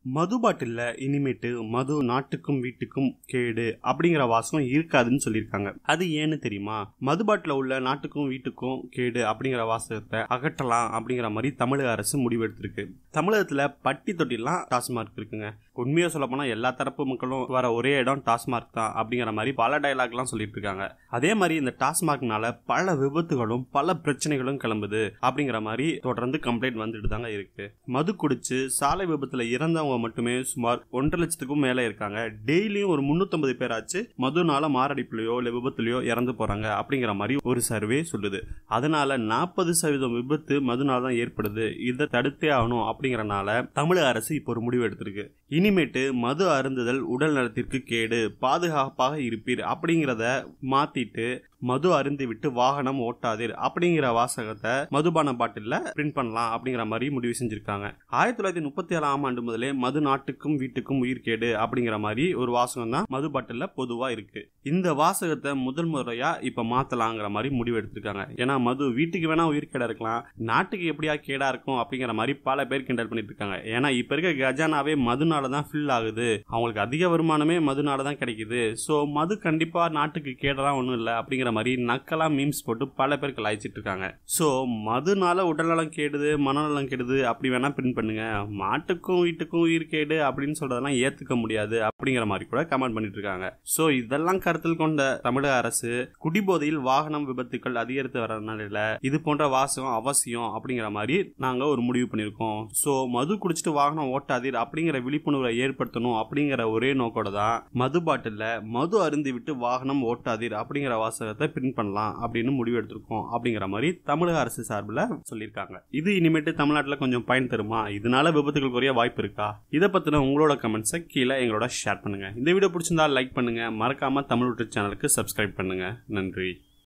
மது பாட்டில்ல இனிமேட்டு மது நாட்டுக்கும் வீட்டுக்கும் கேடு அப்படிங்கிற வாசகம் இருக்காதுன்னு சொல்லியிருக்காங்க அது ஏன்னு தெரியுமா மது பாட்டில உள்ள நாட்டுக்கும் வீட்டுக்கும் கேடு அப்படிங்கிற வாசகத்தை அகற்றலாம் அப்படிங்கிற மாதிரி தமிழக அரசு முடிவெடுத்திருக்கு தமிழகத்துல பட்டி தொட்டிலாம் டாஸ்மார்க் இருக்குங்க உண்மையா சொல்ல போனா எல்லா தரப்பு மக்களும் வர ஒரே இடம் டாஸ்மார்க் தான் அப்படிங்கிற மாதிரி பல டயலாக்லாம் சொல்லிட்டு இருக்காங்க அதே மாதிரி இந்த டாஸ்மார்க்னால பல விபத்துகளும் பல பிரச்சனைகளும் கிளம்புது அப்படிங்கிற மாதிரி தொடர்ந்து கம்ப்ளைண்ட் வந்துட்டு தாங்க இருக்கு மது குடிச்சு சாலை விபத்துல இறந்தவங்க மட்டுமே சுமார் ஒன்றரை லட்சத்துக்கும் மேல இருக்காங்க டெய்லியும் ஒரு முன்னூத்தம்பது பேராச்சு மதுனால மாரடைப்புலையோ இல்ல விபத்துலயோ இறந்து போறாங்க அப்படிங்கிற மாதிரி ஒரு சர்வே சொல்லுது அதனால நாற்பது சதவீதம் விபத்து மதுனால தான் ஏற்படுது இதை தடுத்தே ஆகணும் அப்படிங்கறனால தமிழக அரசு இப்போ ஒரு முடிவு எடுத்திருக்கு இனிமேட்டு மது அருந்துதல் உடல் நலத்திற்கு கேடு பாதுகாப்பாக இருப்பீர் அப்படிங்கிறத மாத்திட்டு மது அருந்தி விட்டு வாகனம் ஓட்டாதீர் அப்படிங்கிற வாசகத்தை மதுபான பாட்டில்ல பிரிண்ட் பண்ணலாம் அப்படிங்கிற மாதிரி முடிவு செஞ்சிருக்காங்க ஆயிரத்தி தொள்ளாயிரத்தி முப்பத்தி ஏழாம் ஆண்டு முதலே மது நாட்டுக்கும் வீட்டுக்கும் உயிர் கேடு அப்படிங்கிற மாதிரி ஒரு வாசகம் தான் மது பாட்டில்ல பொதுவா இருக்கு இந்த வாசகத்தை முதல் முறையா இப்ப மாத்தலாங்கிற மாதிரி முடிவு எடுத்திருக்காங்க ஏன்னா மது வீட்டுக்கு வேணா உயிர் கேடா இருக்கலாம் நாட்டுக்கு எப்படியா கேடா இருக்கும் அப்படிங்கிற மாதிரி பல பேர் கிண்டல் பண்ணிட்டு இருக்காங்க ஏன்னா இப்ப இருக்க கஜானாவே மதுனால தான் ஃபில் ஆகுது அவங்களுக்கு அதிக வருமானமே மதுனால தான் கிடைக்குது ஸோ மது கண்டிப்பா நாட்டுக்கு கேடலாம் ஒன்றும் இல்லை அப்படிங்கிற மாதிரி நக்கலா மீம்ஸ் போட்டு பல பேர் கலாய்ச்சிட்டு இருக்காங்க ஸோ மதுனால உடல்நலம் கேடுது மனநலம் கெடுது அப்படி வேணா பிரிண்ட் பண்ணுங்க மாட்டுக்கும் வீட்டுக்கும் உயிர் கேடு அப்படின்னு சொல்றதெல்லாம் ஏத்துக்க முடியாது அப்படிங்கிற மாதிரி கூட கமெண்ட் பண்ணிட்டு இருக்காங்க ஸோ இதெல்லாம் கருத்தில் கொண்ட தமிழக அரசு குடிபோதையில் வாகனம் விபத்துக்கள் அதிகரித்து வரனால இது போன்ற வாசகம் அவசியம் அப்படிங்கிற மாதிரி நாங்க ஒரு முடிவு பண்ணியிருக்கோம் ஸோ மது குடிச்சிட்டு வாகனம் ஓட்டாதீர் அப்படிங்கிற விழிப்புணர்வை ஏற்படுத்தணும் அப்படிங்கிற ஒரே நோக்கோட தான் மது பாட்டில்ல மது அருந்தி விட்டு வாகனம் ஓட்டாதீர் அப்படிங்கிற வாசகத்தை பிரிண்ட் பண்ணலாம் அப்படின்னு முடிவு எடுத்திருக்கோம் அப்படிங்கிற மாதிரி தமிழக அரசு சார்பில் சொல்லியிருக்காங்க இது இனிமேட்டு தமிழ்நாட்டில் கொஞ்சம் பயன் தருமா இதனால விபத்துகள் குறைய வாய்ப்பு இருக்கா இதை பத்தின உங்களோட கமெண்ட்ஸை கீழே எங்களோட ஷேர் பண்ணுங்க இந்த வீடியோ பிடிச்சிருந்தா லைக் பண்ணுங்க மறக்காம தமிழ் சேனலுக்கு சப்ஸ்கிரைப் பண்ணுங்க நன்றி